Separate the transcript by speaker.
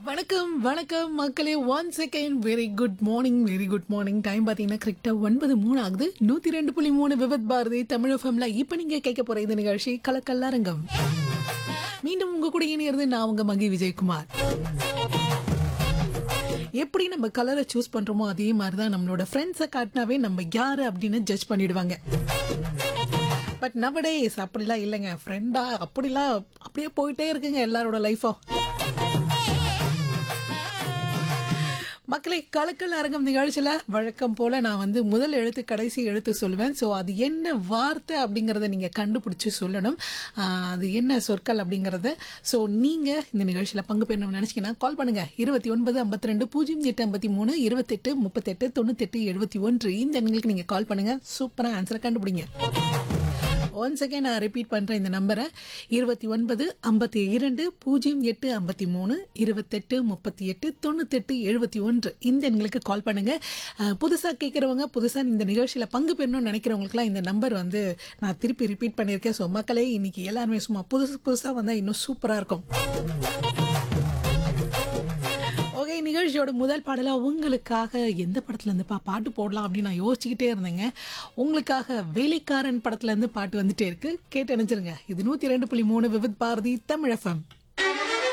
Speaker 1: வணக்கம் வணக்கம் மக்களே one second very good morning very good morning time பார்த்தீங்கன்னா கரெக்டாக ஒன்பது மூணு ஆகுது நூற்றி ரெண்டு புள்ளி மூணு விபத் பாரதி தமிழ் எஃப்எம்ல இப்போ நீங்கள் கேட்க போகிற இந்த நிகழ்ச்சி கலக்கல்லாரங்கம் மீண்டும் உங்க கூட இணையிறது நான் உங்க மகி விஜயகுமார் எப்படி நம்ம கலரை சூஸ் பண்றோமோ அதே மாதிரி தான் நம்மளோட ஃப்ரெண்ட்ஸை காட்டினாவே நம்ம யாரு அப்படின்னு ஜட்ஜ் பண்ணிடுவாங்க பட் நவடேஸ் அப்படிலாம் இல்லைங்க ஃப்ரெண்டா அப்படிலாம் அப்படியே போயிட்டே இருக்குங்க எல்லாரோட லைஃபும் மக்களை கலக்கல் அரங்கம் நிகழ்ச்சியில் வழக்கம் போல் நான் வந்து முதல் எழுத்து கடைசி எழுத்து சொல்லுவேன் ஸோ அது என்ன வார்த்தை அப்படிங்கிறத நீங்கள் கண்டுபிடிச்சி சொல்லணும் ஆஹ் அது என்ன சொற்கள் அப்படிங்கிறத ஸோ நீங்கள் இந்த நிகழ்ச்சியில் பங்கு பெறணும்னு நினச்சிங்கன்னா கால் பண்ணுங்கள் இருபத்தி ஒன்பது ஐம்பத்தி ரெண்டு பூஜ்ஜியம் எட்டு ஐம்பத்தி மூணு இருபத்தெட்டு முப்பத்தெட்டு தொண்ணூத்தெட்டு எழுபத்தி ஒன்று இந்த எண்களுக்கு நீங்கள் கால் பண்ணுங்கள் சூப்பராக ஆன்சரை கண்டுபிடிங்க ஒன் செகண்ட் நான் ரிப்பீட் பண்ணுறேன் இந்த நம்பரை இருபத்தி ஒன்பது ஐம்பத்தி இரண்டு பூஜ்ஜியம் எட்டு ஐம்பத்தி மூணு இருபத்தெட்டு முப்பத்தி எட்டு தொண்ணூத்தெட்டு எழுபத்தி ஒன்று இந்த எண்களுக்கு கால் பண்ணுங்கள் புதுசாக கேட்குறவங்க புதுசாக இந்த நிகழ்ச்சியில் பங்கு பெறணும்னு நினைக்கிறவங்களுக்குலாம் இந்த நம்பர் வந்து நான் திருப்பி ரிப்பீட் பண்ணியிருக்கேன் ஸோ மக்களே இன்னைக்கு எல்லாருமே சும்மா புதுசு புதுசாக வந்தால் இன்னும் சூப்பராக இருக்கும் ஓகே நிகழ்ச்சியோட முதல் பாடலாக உங்களுக்காக எந்த படத்துல இருந்துப்பா பாட்டு போடலாம் அப்படின்னு நான் யோசிச்சுக்கிட்டே இருந்தேங்க உங்களுக்காக வேலைக்காரன் படத்துல இருந்து பாட்டு வந்துட்டே இருக்கு கேட்டு நினைச்சிருங்க இது நூற்றி ரெண்டு புள்ளி மூணு விவித் பாரதி தமிழ் எஃப்எம்